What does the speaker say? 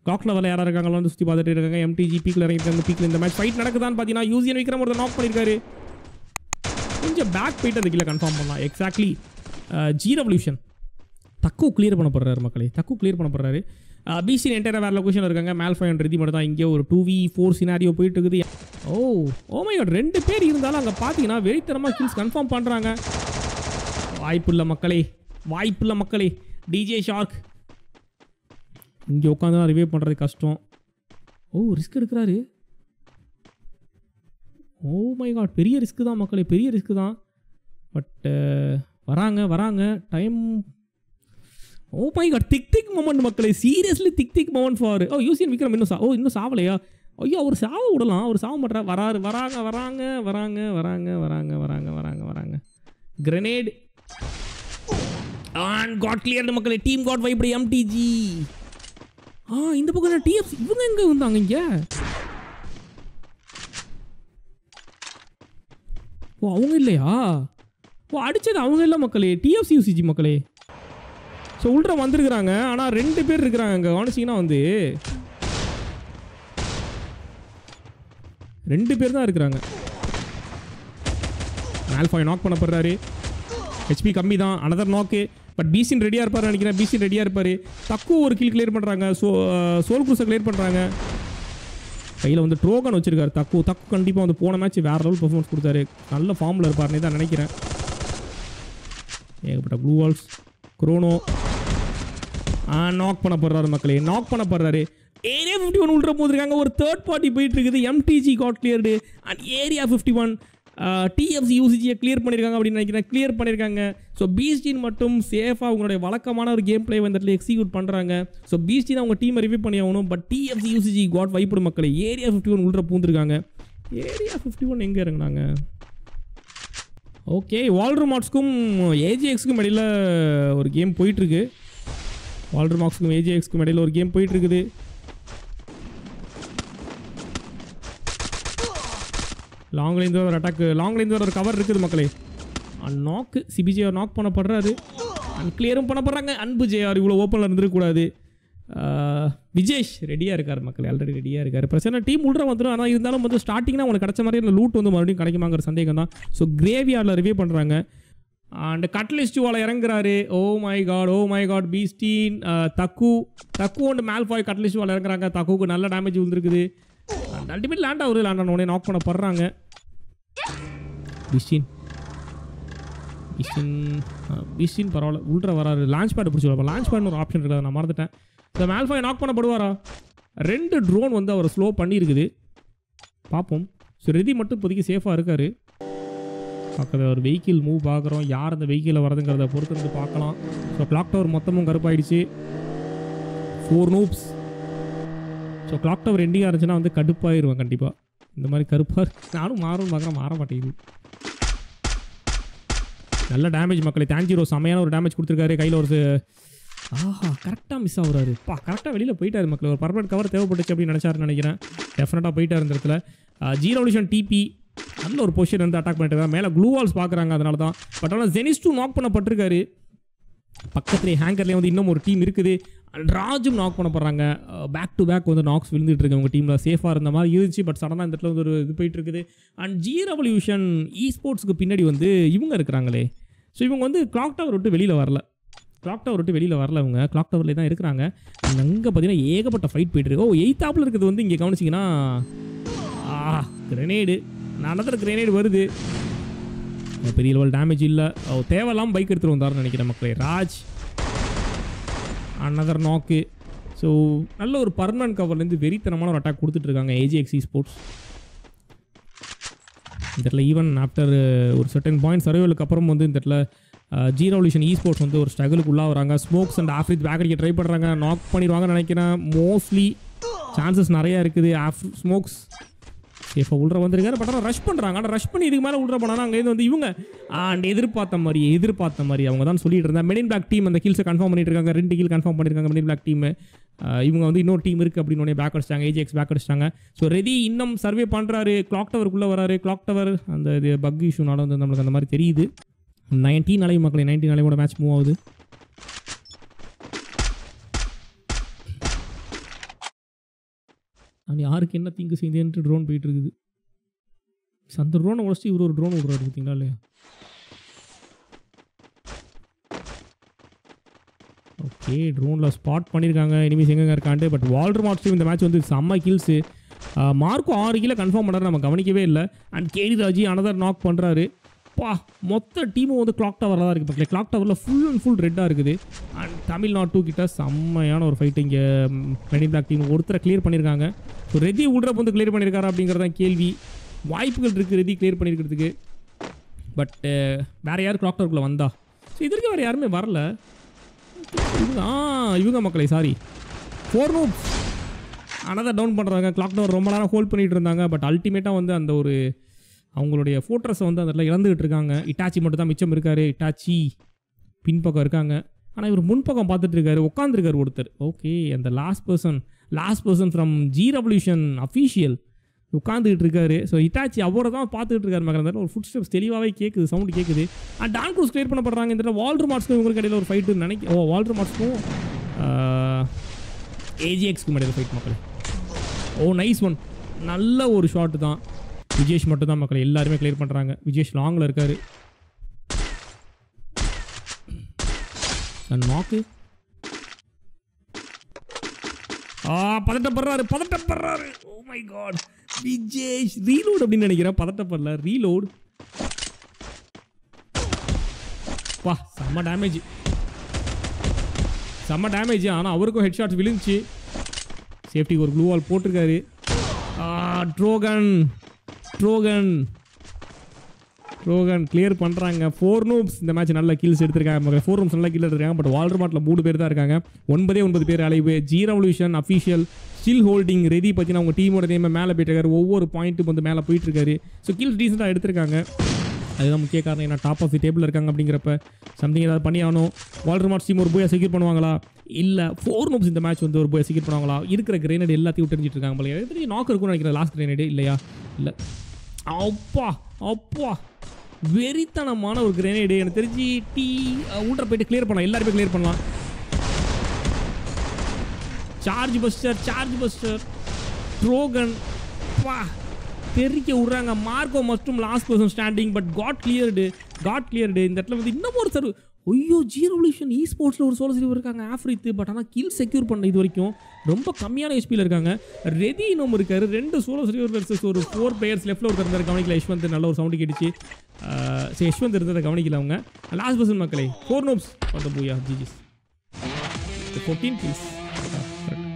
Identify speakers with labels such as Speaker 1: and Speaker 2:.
Speaker 1: clock லெவலில் யாராக இருக்காங்களோ வந்து சுற்றி பார்த்துட்டு இருக்காங்க எம்டிஜி பீக்கில் இறங்கிருக்காங்க பீக்கில் இந்த மேட்ச் ஃபைட் நடக்குதான்னு பார்த்தீங்கன்னா யூசியன் விக்ரம் ஒருத்தர் நாக் பண்ணியிருக்காரு கொஞ்சம் பேக் போயிட்டு அந்த கீழே கன்ஃபார்ம் பண்ணலாம் எக்ஸாக்ட்லி ஜி ரெவல்யூஷன் தக்கு கிளியர் பண்ண போடுறாரு மக்களே தக்கு கிளியர் பண்ண போடுறாரு பிசி என்டையர் வேறு லொக்கேஷன் இருக்காங்க மேல்ஃபை அண்ட் ரெதி மட்டும் தான் இங்கே ஒரு டூ வி ஃபோர் சினாரியோ போயிட்டு இருக்குது ஓ ஓ மை காட் ரெண்டு பேர் இருந்தாலும் அங்கே பார்த்தீங்கன்னா வெறித்தனமாக கில்ஸ் கன்ஃபார்ம் பண்ணுறாங்க வாய்ப்புள்ள மக்களே வாய்ப்புள்ள மக்களே டிஜே ஷார்க் இங்கே உட்காந்து ரிவே பண்ணுறது கஷ்டம் ஓ ரிஸ்க் எடுக்கிறாரு ஓ மை காட் பெரிய ரிஸ்க் தான் மக்களே பெரிய ரிஸ்க் தான் பட் வராங்க வராங்க டைம் ஓ மை காட் திக் திக் மொமெண்ட் மக்களே சீரியஸ்லி திக் திக் மொமெண்ட் ஃபார் ஓ யூசியன் விக்ரம் இன்னும் சா ஓ இன்னும் சாவலையா ஐயோ அவர் சாவ விடலாம் அவர் சாவ மாட்டார் வராரு வராங்க வராங்க வராங்க வராங்க வராங்க வராங்க வராங்க வராங்க கிரனேட் ஆன் காட் கிளியர் மக்களே டீம் காட் வைப்டு எம்டிஜி ஆ இந்த பக்கம் டிஎஃப் இவங்க எங்க வந்தாங்க இங்க ஓ அவங்க இல்லையா ஓ அடிச்சது அவங்க இல்லை மக்களே டிஎஃப்சி யூசிஜி மக்களே ஸோ உள்ள வந்திருக்கிறாங்க ஆனால் ரெண்டு பேர் இருக்கிறாங்க அங்கே கவனிச்சிங்கன்னா வந்து ரெண்டு பேர் தான் இருக்கிறாங்க ஆல்ஃபாய் நாக் பண்ணப்படுறாரு ஹெச்பி கம்மி தான் அனதர் நாக்கு பட் பிசின் ரெடியாக இருப்பார் நினைக்கிறேன் பிசின் ரெடியாக இருப்பார் தக்கு ஒரு கில் கிளியர் பண்ணுறாங்க சோ சோல் குரூஸை கிளியர் பண்ணுறாங்க கையில் வந்து ட்ரோகன் வச்சிருக்காரு தக்கு தக்கு கண்டிப்பாக வந்து போன மேட்ச் வேறு லெவல் பெர்ஃபார்மன்ஸ் கொடுத்தாரு நல்ல ஃபார்மில் இருப்பார்னே தான் நினைக்கிறேன் ஏகப்பட்ட ப்ளூ வால்ஸ் குரோனோ நாக் பண்ண போடுறாரு மக்களே நாக் பண்ண போடுறாரு ஏரியா ஃபிஃப்டி ஒன் உள்ள போயிருக்காங்க ஒரு தேர்ட் பார்ட்டி போயிட்டு இருக்குது MTG God cleared and area fifty one TFC யூசிஜியை கிளியர் பண்ணியிருக்காங்க அப்படின்னு நினைக்கிறேன் கிளியர் பண்ணியிருக்காங்க ஸோ பீஸ்டின் மட்டும் சேஃபாக உங்களுடைய வழக்கமான ஒரு கேம் பிளே வந்து இடத்துல எக்ஸிக்யூட் பண்ணுறாங்க ஸோ பீஸ்டி தான் உங்கள் டீமை ரிவ்யூ பண்ணி ஆகணும் பட் டிஎஃப்சி யூசிஜி காட் வைப்படும் மக்களே ஏரியா ஃபிஃப்டி ஒன் உள்ள பூந்துருக்காங்க ஏரியா ஃபிஃப்டி ஒன் எங்கே இறங்குனாங்க ஓகே வால்டர் மார்க்ஸ்க்கும் ஏஜிஎக்ஸ்க்கும் இடையில் ஒரு கேம் போயிட்டுருக்கு வால்டர் மார்க்ஸ்க்கும் ஏஜிஎக்ஸ்க்கும் இடையில் ஒரு கேம் போயிட்டுருக்குது லாங்லேருந்து ஒரு அட்டாக் லாங்லேருந்து ஒரு கவர் இருக்குது மக்களே நாக்கு சிபிஜிஆர் நாக் பண்ணப்படுறாரு அண்ட் கிளியரும் பண்ணப்படுறாங்க அன்பு ஜேஆர் இவ்வளோ ஓப்பனில் இருந்துருக்கூடாது விஜேஷ் ரெடியாக இருக்கார் மக்கள் ஆல்ரெடி ரெடியாக இருக்கார் பிரச்சனை டீம் உள்ள வந்துடும் ஆனால் இருந்தாலும் வந்து ஸ்டார்டிங்னா உங்களுக்கு கிடைச்ச மாதிரி அந்த லூட் வந்து மறுபடியும் கிடைக்குமாங்கிற சந்தேகம் தான் ஸோ கிரேவியாரில் ரிவ்யூ பண்ணுறாங்க அண்ட் கட்லிஸ்ட் வால இறங்குறாரு oh my god oh my god பீஸ்டீன் தக்கு தக்கு அண்ட் மேல்ஃபாய் கட்லிஸ்ட் வால இறங்குறாங்க தக்குக்கு நல்ல டேமேஜ் விழுந்திருக்குது அண்ட் அல்டிமேட் லேண்ட் ஆகுது லேண்ட் ஆன உடனே நாக் பண்ண படுறாங்க பிஸ்டின் பிஸ்டின் பிஸ்டின் பரவாயில்ல உள்ற வராரு லான்ச் பேட் பிடிச்சி வரப்போ லான்ச் பேட்னு ஒரு ஆப்ஷன் இருக்காது நான் மறந்துட்டேன் இந்த மேல்ஃபாய் நாக் பண்ணப்படுவாரா ரெண்டு ட்ரோன் வந்து அவர் ஸ்லோ பண்ணியிருக்குது பார்ப்போம் ஸோ ரெதி மட்டும் இப்போதைக்கு சேஃபாக இருக்கார் பக்கத்தில் ஒரு வெஹிக்கிள் மூவ் பார்க்குறோம் யார் அந்த வெஹிக்கிளில் வரதுங்கிறத பொறுத்து இருந்து பார்க்கலாம் ஸோ கிளாக் டவர் மொத்தமும் கருப்பாயிடுச்சு four noobs so clock tower எண்டிங்காக இருந்துச்சுன்னா வந்து கடுப்பாயிருவேன் கண்டிப்பாக இந்த மாதிரி கருப்பாக நானும் மாறும் பார்க்குறேன் மாற மாட்டேங்குது நல்ல டேமேஜ் மக்களை தேஞ்சிரோ செமையான ஒரு டேமேஜ் கொடுத்துருக்காரு கையில் ஒரு ஆஹா கரெக்டாக மிஸ் ஆகுறாரு பா கரெக்டாக வெளியில் போயிட்டாரு மக்கள் ஒரு பர்மனெண்ட் கவர் தேவைப்பட்டுச்சு அப்படின்னு நினச்சாருன்னு நினைக்கிறேன் டெஃபினட்டாக போயிட்டார் இந்த இடத்துல ஜீரோலியூஷன் டிபி நல்ல ஒரு பொசிஷன் வந்து அட்டாக் பண்ணிட்டு இருக்காங்க மேலே க்ளூ வால்ஸ் பார்க்குறாங்க அதனால தான் பட் ஆனால் ஜெனிஸ் டூ நாக் பண்ணப்பட்டிருக்காரு பக்கத்துலேயே ஹேங்கர்லேயே வந்து இன்னும் ஒரு டீம் இருக்குது அண்ட் ராஜும் நாக் பண்ண போகிறாங்க பேக் டு பேக் வந்து நாக்ஸ் விழுந்துட்டு இருக்கு உங்கள் டீமில் சேஃபாக இருந்த மாதிரி இருந்துச்சு பட் சடனாக இந்த இடத்துல வந்து ஒரு இது போயிட்டு இருக்குது அண்ட் ஜி ரெவல்யூஷன் இ ஸ்போர்ட்ஸ்க்கு பின்னாடி வந்து இவங்க இருக்கிறாங்களே ஸோ இவங்க வந்து கிளாக் டவர் விட்டு வெளியில் வரல கிளாக் டவர் விட்டு வெளியில் வரல அவங்க கிளாக் டவர்லேயே தான் இருக்கிறாங்க அண்ட் அங்கே பார்த்தீங்கன்னா ஏகப்பட்ட ஃபைட் போயிட்டு இருக்கு ஓ எயித்தாப்பில் இருக்கிறது வந்து இங்கே கவனிச்சிங்கன்னா ஆ கிரனேடு நடத்துகிற கிரனேடு வருது பெரிய லெவல் டேமேஜ் இல்லை தேவையில்லாமல் பைக் எடுத்துகிட்டு வந்தாருன்னு நினைக்கிறேன் மக்களே ராஜ் அனதர் நாக்கு ஸோ நல்ல ஒரு பர்மனன்ட் கவர்லேருந்து வெறித்தனமான ஒரு அட்டாக் கொடுத்துட்ருக்காங்க ஏஜிஎக்ஸி ஸ்போர்ட்ஸ் இந்த இடத்துல ஈவன் ஆஃப்டர் ஒரு சர்டன் பாயிண்ட் சர்வேலுக்கு அப்புறம் வந்து இந்த இடத்துல ஜி ரெவல்யூஷன் இ ஸ்போர்ட்ஸ் வந்து ஒரு ஸ்ட்ரகிளுக்கு உள்ளே வராங்க ஸ்மோக்ஸ் அண்ட் ஆஃப்ரிக் பேக் அடிக்க ட்ரை பண்ணுறாங்க நாக் பண்ணிடுவாங்கன்னு நினைக்கிறேன் மோஸ்ட்லி சான்சஸ் நிறையா இருக்குது ஆஃப் ஸ்மோக்ஸ் சேஃபாக உள்ள வந்திருக்காரு பட் ஆனால் ரஷ் பண்ணுறாங்க ஆனால் ரஷ் பண்ணி இதுக்கு மேலே உள்ள போனாங்க அங்கேருந்து வந்து இவங்க அண்ட் எதிர்பார்த்த மாதிரி எதிர்பார்த்த மாதிரி அவங்க தான் சொல்லிட்டு இருந்தாங்க மெடின் பிளாக் டீம் அந்த கில்ஸை கன்ஃபார்ம் பண்ணிட்டு இருக்காங்க ரெண்டு கில் கன்ஃபார்ம் பண்ணியிருக்காங்க மெடின் பிளாக் டீம் இவங்க வந்து இன்னொரு டீம் இருக்குது அப்படின்னு உடனே பேக் அடிச்சிட்டாங்க ஏஜிஎக்ஸ் பேக் அடிச்சிட்டாங்க ஸோ ரெடி இன்னும் சர்வே பண்ணுறாரு கிளாக் டவருக்குள்ளே வராரு கிளாக் டவர் அந்த இது பக் இஷ்யூனால வந்து நம்மளுக்கு அந்த மாதிரி தெரியுது நைன்டீன் அலைவு மக்களே நைன்டீன் அலைவோட மேட்ச் மூவ் ஆகுது நான் யாருக்கு என்ன தீங்கு செய்தேன்ட்டு ட்ரோன் போயிட்டு இருக்குது சரி, அந்த ட்ரோனை உடச்சிட்டு இவர் ஒரு ட்ரோன் விடுறாரு பார்த்தீங்களா இல்லையா ஓகே ட்ரோனில் ஸ்பாட் பண்ணியிருக்காங்க இனிமேல் எங்கெங்க இருக்காண்டு பட் வால்டர் மார்க்ஸும் இந்த மேட்ச் வந்து செம்ம கில்ஸு மார்க்கும் ஆறு கீழே கன்ஃபார்ம் பண்ணாரு நம்ம கவனிக்கவே இல்லை அண்ட் கேடி ராஜி அனதர் நாக் பண்ணுறாரு பா மொத்த டீமும் வந்து கிளாக் டவரில் தான் இருக்குது பக்கத்தில் கிளாக் டவரில் ஃபுல் அண்ட் ஃபுல் ரெட்டாக இருக்குது அண்ட் தமிழ்நாட்டு கிட்ட செம்மையான ஒரு ஃபைட் இங்கே மெடின் பிளாக் டீம் ஒருத்தரை கிளியர் பண்ணியிருக்காங்க ஸோ ரெதி உட்ரப் வந்து கிளியர் பண்ணியிருக்காரா அப்படிங்கிறது தான் கேள்வி வாய்ப்புகள் இருக்குது ரெதி கிளியர் பண்ணியிருக்கிறதுக்கு பட் வேறு யார் கிளாக் டவருக்குள்ளே வந்தா ஸோ இதற்கு வேறு யாருமே வரல இவங்க ஆ இவங்க மக்களை சாரி ஃபோர் நோப்ஸ் ஆனால் டவுன் பண்ணுறாங்க கிளாக் டவர் ரொம்ப நேரம் ஹோல்ட் பண்ணிட்டு இருந்தாங்க பட் அல்டிமேட்டாக வந்து அந்த ஒரு அவங்களுடைய ஃபோட்டோஸை வந்து அந்த இடத்துல இழந்துகிட்டு இருக்காங்க இட்டாச்சி மட்டும் தான் மிச்சம் இருக்காரு இட்டாச்சி பின்பக்கம் இருக்காங்க ஆனால் இவர் முன்பக்கம் பார்த்துட்டு இருக்காரு உட்காந்துருக்காரு ஒருத்தர் ஓகே அந்த last person last person from G revolution official உட்காந்துக்கிட்டு இருக்காரு ஸோ இட்டாச்சி அவரை தான் பார்த்துக்கிட்டு இருக்காரு மகன் அந்த இடத்துல ஒரு ஃபுட் ஸ்டெப்ஸ் தெளிவாகவே கேட்குது சவுண்ட் கேட்குது அண்ட் டான் க்ரூஸ் கிளியர் பண்ணப்படுறாங்க இந்த இடத்துல வால்டர் மார்க்ஸ்க்கும் இவங்களுக்கு இடையில ஒரு ஃபைட்டு நினைக்க ஓ வால்டர் மார்க்ஸ்க்கும் ஏஜிஎக்ஸ்க்கும் இடையில ஃபைட் மக்கள் ஓ நைஸ் ஒன் நல்ல ஒரு ஷாட் தான் விஜேஷ் மட்டும் தான் மக்கள் எல்லாருமே கிளியர் பண்ணுறாங்க விஜேஷ் லாங்கில் இருக்காரு நாக்கு ஆ பதட்டப்படுறாரு பதட்டப்படுறாரு oh my god Vijesh reload அப்படின்னு நினைக்கிறேன் பதட்டப்படல ரீலோட் பா செம்ம டேமேஜ் செம்ம டேமேஜ் ஆனால் அவருக்கும் ஹெட் ஷாட்ஸ் விழுந்துச்சு சேஃப்டிக்கு ஒரு ப்ளூ வால் போட்டிருக்காரு ட்ரோகன் ட்ரோகன் ட்ரோகன் கிளியர் பண்ணுறாங்க ஃபோர் நூப்ஸ் இந்த மேட்ச் நல்ல கில்ஸ் எடுத்திருக்காங்க ஃபோர் ரூம்ஸ் நல்ல கில் எடுத்திருக்காங்க பட் வால்டர் மாட்டில் மூணு பேர் தான் இருக்காங்க ஒன்பதே ஒன்பது பேர் alive G revolution official still holding ready பார்த்தீங்கன்னா அவங்க டீமோட நேம் மேலே போயிட்டு இருக்காரு ஒவ்வொரு பாயிண்ட்டும் வந்து மேலே போயிட்டு இருக்காரு ஸோ கில்ஸ் டீசெண்டாக எடுத்திருக்காங்க அதுதான் முக்கிய காரணம் ஏன்னா டாப் ஆஃப் தி டேபிள் இருக்காங்க அப்படிங்கிறப்ப சம்திங் ஏதாவது பண்ணி ஆகணும் வால்டர் மார்ட் டீம் ஒரு போய் செக்யூர் பண்ணுவாங்களா இல்லை ஃபோர் நோப்ஸ் இந்த மேட்ச் வந்து ஒரு போய் செக்யூர் பண்ணுவாங்களா இருக்கிற கிரேனேட் எல்லாத்தையும் தெரிஞ்சிட்டு இருக்காங்க போல எனக்கு தெரிஞ்சு நாக் இருக்கும்னு நினைக்கிறேன் லாஸ்ட் கிரேனேடு இல்லையா இல்லை அப்பா அப்பா வெறித்தனமான ஒரு கிரேனேடு எனக்கு தெரிஞ்சு டீ ஊன்ற போயிட்டு கிளியர் பண்ணலாம் எல்லாருமே கிளியர் பண்ணலாம் சார்ஜ் பஸ்டர் சார்ஜ் பஸ்டர் ட்ரோகன் பா தெறிக்க விட்றாங்க மார்க்கோ மற்றும் last person standing but God cleared God cleared இந்த இடத்துல வந்து இன்னும் ஒரு சர்வ் ஐயோ ஜி ரெவல்யூஷன் இ ஸ்போர்ட்ஸில் ஒரு சோலோ சிலிவர் இருக்காங்க ஆஃப்ரித்து பட் ஆனால் கில் செக்யூர் பண்ண இது வரைக்கும் ரொம்ப கம்மியான ஹெச்பியில் இருக்காங்க ரெதி இன்னும் இருக்காரு ரெண்டு சோலோ சிலிவர் வெர்சஸ் ஒரு ஃபோர் பிளேயர்ஸ் லெஃப்ட்டில் ஒருத்தர் இருந்தார் கவனிக்கல யஷ்வந்த் நல்ல ஒரு சவுண்டு கேட்டுச்சு ஆஹ் சரி யஷ்வந்த் இருந்ததை கவனிக்கல அவங்க லாஸ்ட் பர்சன் மக்களே ஃபோர் நோப்ஸ் அந்த பூயா ஜிஜிஸ் ஃபோர்டீன் கில்ஸ்